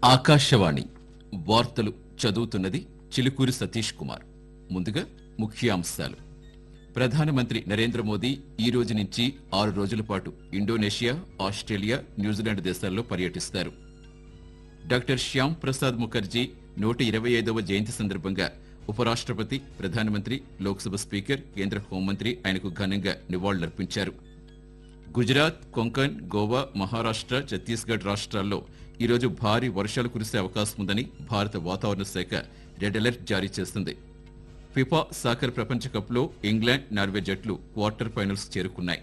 ఆకాశవాణి వార్తలు చదువుతున్నది చిలుకూరి సతీష్ కుమార్ ముందుగా ముఖ్యాంశాలు ప్రధానమంత్రి నరేంద్ర మోదీ ఈ రోజు నుంచి ఆరు రోజుల పాటు ఇండోనేషియా ఆస్ట్రేలియా న్యూజిలాండ్ దేశాల్లో పర్యటిస్తారు డాక్టర్ శ్యామ్ ప్రసాద్ ముఖర్జీ నూట ఇరవై ఐదవ జయంతి సందర్భంగా ఉపరాష్ట్రపతి ప్రధానమంత్రి లోక్సభ స్పీకర్ కేంద్ర హోంమంత్రి ఆయనకు ఘనంగా నివాళులర్పించారు గుజరాత్ కొంకణ్ గోవా మహారాష్ట్ర ఛత్తీస్గఢ్ రాష్ట్రాల్లో ఈరోజు భారీ వర్షాలు కురిసే అవకాశం ఉందని భారత వాతావరణ శాఖ రెడ్ అలర్ట్ జారీ చేసింది ఫిఫా సాకర్ ప్రపంచ కప్లో ఇంగ్లాండ్ నార్వే జట్లు క్వార్టర్ ఫైనల్స్ చేరుకున్నాయి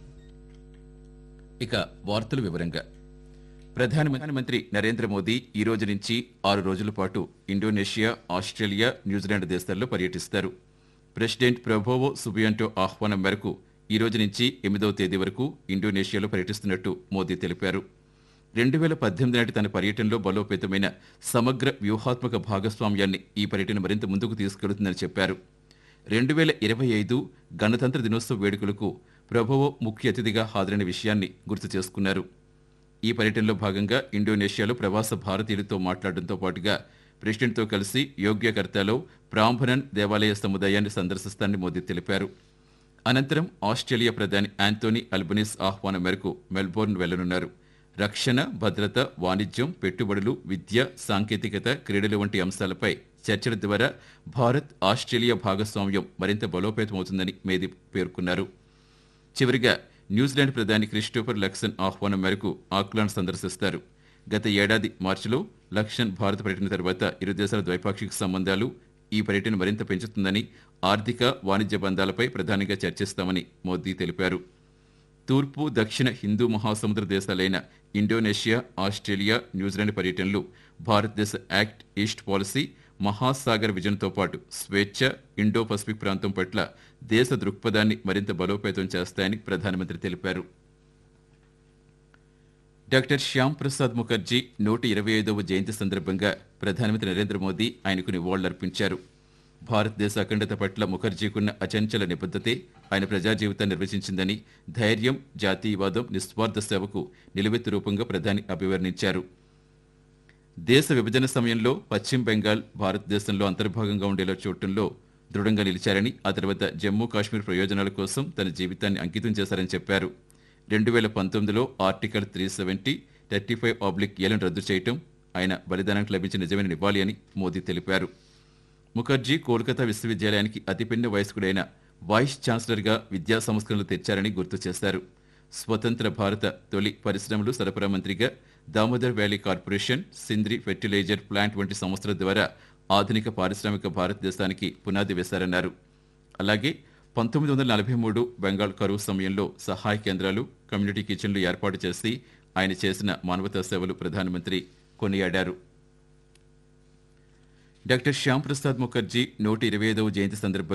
ఇక వార్తల వివరంగా ప్రధానమంత్రి నరేంద్ర మోదీ ఈ రోజు నుంచి ఆరు రోజుల పాటు ఇండోనేషియా ఆస్ట్రేలియా న్యూజిలాండ్ దేశాల్లో పర్యటిస్తారు ప్రెసిడెంట్ ప్రభోవో సుబియాంటో ఆహ్వానం మేరకు ఈ రోజు నుంచి ఎనిమిదవ తేదీ వరకు ఇండోనేషియాలో పర్యటిస్తున్నట్టు మోదీ తెలిపారు రెండు వేల పద్దెనిమిది నాటి తన పర్యటనలో బలోపేతమైన సమగ్ర వ్యూహాత్మక భాగస్వామ్యాన్ని ఈ పర్యటన మరింత ముందుకు తీసుకెళ్తుందని చెప్పారు రెండు వేల ఇరవై ఐదు గణతంత్ర దినోత్సవ వేడుకలకు ప్రభోవో ముఖ్య అతిథిగా హాజరైన విషయాన్ని గుర్తు చేసుకున్నారు ఈ పర్యటనలో భాగంగా ఇండోనేషియాలో ప్రవాస భారతీయులతో మాట్లాడడంతో పాటుగా ప్రెసిడెంట్తో కలిసి యోగ్యకర్తలో ప్రాంభనన్ దేవాలయ సముదాయాన్ని సందర్శిస్తానని మోదీ తెలిపారు అనంతరం ఆస్ట్రేలియా ప్రధాని యాంతోనీ అల్బనీస్ ఆహ్వానం మేరకు మెల్బోర్న్ వెళ్లనున్నారు రక్షణ భద్రత వాణిజ్యం పెట్టుబడులు విద్య సాంకేతికత క్రీడలు వంటి అంశాలపై చర్చల ద్వారా భారత్ ఆస్ట్రేలియా భాగస్వామ్యం మరింత బలోపేతమవుతుందని మేదీ పేర్కొన్నారు చివరిగా న్యూజిలాండ్ ప్రధాని క్రిస్టోఫర్ లక్సన్ ఆహ్వానం మేరకు ఆక్లాండ్ సందర్శిస్తారు గత ఏడాది మార్చిలో లక్సన్ భారత పర్యటన తర్వాత ఇరు దేశాల ద్వైపాక్షిక సంబంధాలు ఈ పర్యటన మరింత పెంచుతుందని ఆర్థిక వాణిజ్య బంధాలపై ప్రధానంగా చర్చిస్తామని మోదీ తెలిపారు తూర్పు దక్షిణ హిందూ మహాసముద్ర దేశాలైన ఇండోనేషియా ఆస్ట్రేలియా న్యూజిలాండ్ పర్యటనలు భారతదేశ యాక్ట్ ఈస్ట్ పాలసీ మహాసాగర్ విజన్తో పాటు స్వేచ్ఛ ఇండో పసిఫిక్ ప్రాంతం పట్ల దేశ దృక్పథాన్ని మరింత బలోపేతం చేస్తాయని ప్రధానమంత్రి తెలిపారు డాక్టర్ శ్యామ్ ప్రసాద్ ముఖర్జీ నూట ఇరవై ఐదవ జయంతి సందర్భంగా ప్రధానమంత్రి నరేంద్ర మోదీ ఆయనకు నివాళులర్పించారు భారతదేశ అఖండత పట్ల ముఖర్జీకున్న అచంచల నిబద్ధతే ఆయన ప్రజా జీవితాన్ని నిర్వచించిందని ధైర్యం జాతీయవాదం నిస్వార్థ సేవకు నిలువెత్తు రూపంగా ప్రధాని అభివర్ణించారు దేశ విభజన సమయంలో పశ్చిమ బెంగాల్ భారతదేశంలో అంతర్భాగంగా ఉండేలా చూడటంలో దృఢంగా నిలిచారని ఆ తర్వాత జమ్మూ కాశ్మీర్ ప్రయోజనాల కోసం తన జీవితాన్ని అంకితం చేశారని చెప్పారు రెండు వేల పంతొమ్మిదిలో article three seventy thirty five oblique ఏలను రద్దు చేయటం ఆయన బలిదానానికి లభించిన నిజమైన నివాళి అని మోదీ తెలిపారు ముఖర్జీ కోల్కతా విశ్వవిద్యాలయానికి అతిపిన్న వయస్కుడైన వైస్ ఛాన్సలర్గా విద్యా సంస్కరణలు తెచ్చారని గుర్తు చేశారు స్వతంత్ర భారత తొలి పరిశ్రమలు సరఫరా మంత్రిగా Damodar valley corporation Sindri fertiliser plant వంటి సంస్థల ద్వారా ఆధునిక పారిశ్రామిక భారతదేశానికి పునాది వేశారన్నారు అలాగే పంతొమ్మిది వందల నలభై మూడు బెంగాల్ కరువు సమయంలో సహాయ కేంద్రాలు కమ్యూనిటీ కిచెన్లు ఏర్పాటు చేసి ఆయన చేసిన మానవతా సేవలు ప్రధానమంత్రి కొనియాడారు డాక్టర్ శ్యామ్ ప్రసాద్ ముఖర్జీ నూట ఇరవై ఐదవ జయంతి సందర్భంగా